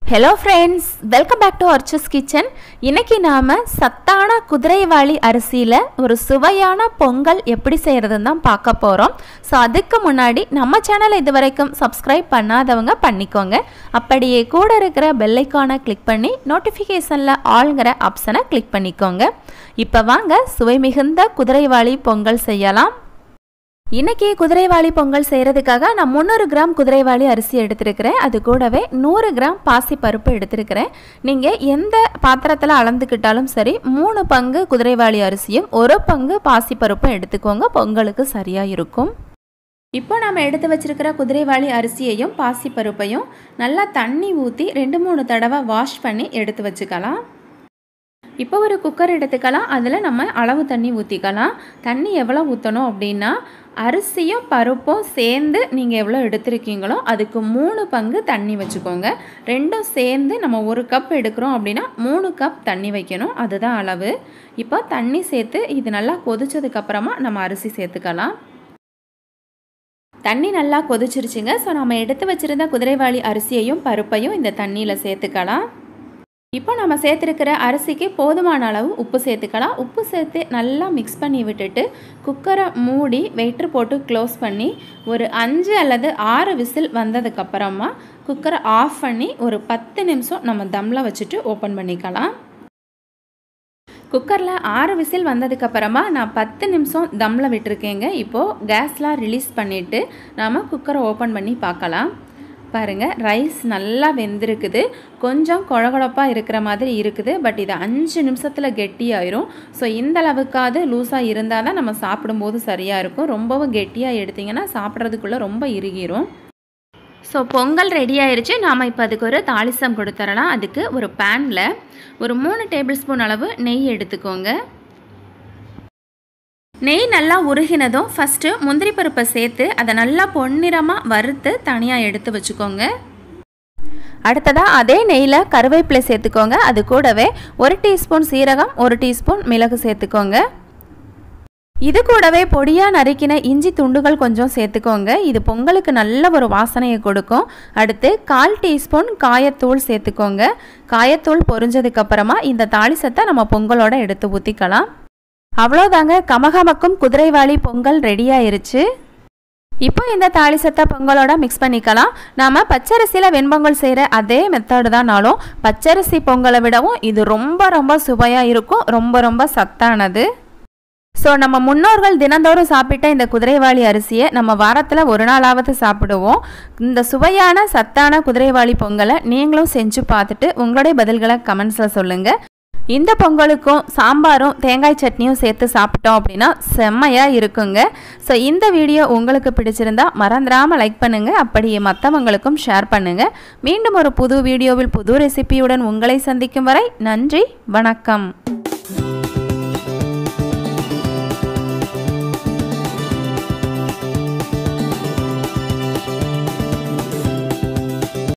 hello friends welcome back to Archa's kitchen இன்னைக்கு நாம் சத்தான குதிரைவாளி அரிசியில் ஒரு சுவையான பொங்கல் எப்படி செய்கிறதுன்னு தான் பார்க்க போகிறோம் ஸோ அதுக்கு முன்னாடி நம்ம சேனலை இது வரைக்கும் சப்ஸ்கிரைப் பண்ணாதவங்க பண்ணிக்கோங்க அப்படியே கூட இருக்கிற பெல்லைக்கானை கிளிக் பண்ணி நோட்டிஃபிகேஷனில் ஆளுங்கிற ஆப்ஷனை கிளிக் பண்ணிக்கோங்க இப்போ வாங்க சுவை மிகுந்த குதிரைவாளி பொங்கல் செய்யலாம் இன்னைக்கு குதிரைவாளி பொங்கல் செய்கிறதுக்காக நான் முந்நூறு கிராம் குதிரைவாளி அரிசி எடுத்திருக்கிறேன் அது கூடவே நூறு கிராம் பாசி பருப்பு எடுத்திருக்கிறேன் நீங்கள் எந்த பாத்திரத்தில் அளந்துக்கிட்டாலும் சரி மூணு பங்கு குதிரைவாளி அரிசியும் ஒரு பங்கு பாசி பருப்பும் எடுத்துக்கோங்க பொங்கலுக்கு சரியாக இருக்கும் இப்போ நம்ம எடுத்து வச்சிருக்கிற குதிரைவாளி அரிசியையும் பாசி பருப்பையும் நல்லா தண்ணி ஊற்றி ரெண்டு மூணு தடவை வாஷ் பண்ணி எடுத்து வச்சுக்கலாம் இப்போ ஒரு குக்கர் எடுத்துக்கலாம் அதில் நம்ம அளவு தண்ணி ஊற்றிக்கலாம் தண்ணி எவ்வளோ ஊற்றணும் அப்படின்னா அரிசியும் பருப்பும் சேர்ந்து நீங்கள் எவ்வளோ எடுத்திருக்கீங்களோ அதுக்கு மூணு பங்கு தண்ணி வச்சுக்கோங்க ரெண்டும் சேர்ந்து நம்ம ஒரு கப் எடுக்கிறோம் அப்படின்னா மூணு கப் தண்ணி வைக்கணும் அதுதான் அளவு இப்போ தண்ணி சேர்த்து இது நல்லா கொதிச்சதுக்கப்புறமா நம்ம அரிசி சேர்த்துக்கலாம் தண்ணி நல்லா கொதிச்சிருச்சுங்க ஸோ நம்ம எடுத்து வச்சுருந்த குதிரைவாளி அரிசியையும் பருப்பையும் இந்த தண்ணியில் சேர்த்துக்கலாம் இப்போ நம்ம சேர்த்துருக்கிற அரிசிக்கு போதுமான அளவு உப்பு சேர்த்துக்கலாம் உப்பு சேர்த்து நல்லா மிக்ஸ் பண்ணி விட்டுட்டு குக்கரை மூடி வெயிட்ரு போட்டு க்ளோஸ் பண்ணி ஒரு அஞ்சு அல்லது ஆறு விசில் வந்ததுக்கப்புறமா குக்கரை ஆஃப் பண்ணி ஒரு பத்து நிமிஷம் நம்ம தம்மில் வச்சுட்டு ஓப்பன் பண்ணிக்கலாம் குக்கரில் ஆறு விசில் வந்ததுக்கப்புறமா நான் பத்து நிமிஷம் தம்மில் விட்டுருக்கேங்க இப்போது கேஸ்லாம் ரிலீஸ் பண்ணிவிட்டு நாம் குக்கரை ஓப்பன் பண்ணி பார்க்கலாம் பாருங்கள் ரைஸ் நல்லா வெந்திருக்குது கொஞ்சம் குழகுழப்பாக இருக்கிற மாதிரி இருக்குது பட் இது அஞ்சு நிமிஷத்தில் கெட்டியாயிரும் ஸோ இந்த அளவுக்காவது லூஸாக இருந்தால் தான் நம்ம சாப்பிடும்போது சரியாக இருக்கும் ரொம்பவும் கெட்டியாக எடுத்திங்கன்னா சாப்பிட்றதுக்குள்ளே ரொம்ப இறுகிரும் ஸோ பொங்கல் ரெடி ஆயிடுச்சு நாம் இப்போ அதுக்கு ஒரு தாளிசம் கொடுத்துடலாம் அதுக்கு ஒரு பேனில் ஒரு மூணு டேபிள் ஸ்பூன் அளவு நெய் எடுத்துக்கோங்க நெய் நல்லா உருகினதும் ஃபஸ்ட்டு முந்திரி பருப்பை சேர்த்து அதை நல்லா பொன்னிறமாக வறுத்து தனியாக எடுத்து வச்சுக்கோங்க அடுத்ததாக அதே நெய்யில் கருவேப்பிலை சேர்த்துக்கோங்க அது கூடவே ஒரு டீஸ்பூன் சீரகம் ஒரு டீஸ்பூன் மிளகு சேர்த்துக்கோங்க இது கூடவே பொடியாக நறுக்கின இஞ்சி துண்டுகள் கொஞ்சம் சேர்த்துக்கோங்க இது பொங்கலுக்கு நல்ல ஒரு வாசனையை கொடுக்கும் அடுத்து கால் டீஸ்பூன் காயத்தூள் சேர்த்துக்கோங்க காயத்தூள் பொரிஞ்சதுக்கப்புறமா இந்த தாளிசத்தை நம்ம பொங்கலோட எடுத்து ஊற்றிக்கலாம் அவ்வளோதாங்க கமகமக்கும் குதிரைவாளி பொங்கல் ரெடி ஆயிருச்சு இப்போ இந்த தாளிசத்தை பொங்கலோட மிக்ஸ் பண்ணிக்கலாம் நாம் பச்சரிசியில் வெண்பொங்கல் செய்கிற அதே மெத்தடு தான்னாலும் பச்சரிசி பொங்கலை விடவும் இது ரொம்ப ரொம்ப சுவையாக இருக்கும் ரொம்ப ரொம்ப சத்தானது ஸோ நம்ம முன்னோர்கள் தினந்தோறும் சாப்பிட்ட இந்த குதிரைவாளி அரிசியை நம்ம வாரத்தில் ஒரு நாளாவது சாப்பிடுவோம் இந்த சுவையான சத்தான குதிரைவாளி பொங்கலை நீங்களும் செஞ்சு பார்த்துட்டு உங்களுடைய பதில்களை கமெண்ட்ஸில் சொல்லுங்கள் இந்த பொங்கலுக்கும் சாம்பாரும் தேங்காய் சட்னியும் சேர்த்து சாப்பிட்டோம் அப்படின்னா செம்மையாக இருக்குங்க ஸோ இந்த வீடியோ உங்களுக்கு பிடிச்சிருந்தா மறந்துடாமல் லைக் பண்ணுங்கள் அப்படியே மற்றவங்களுக்கும் ஷேர் பண்ணுங்கள் மீண்டும் ஒரு புது வீடியோவில் புது ரெசிபியுடன் உங்களை சந்திக்கும் வரை நன்றி வணக்கம்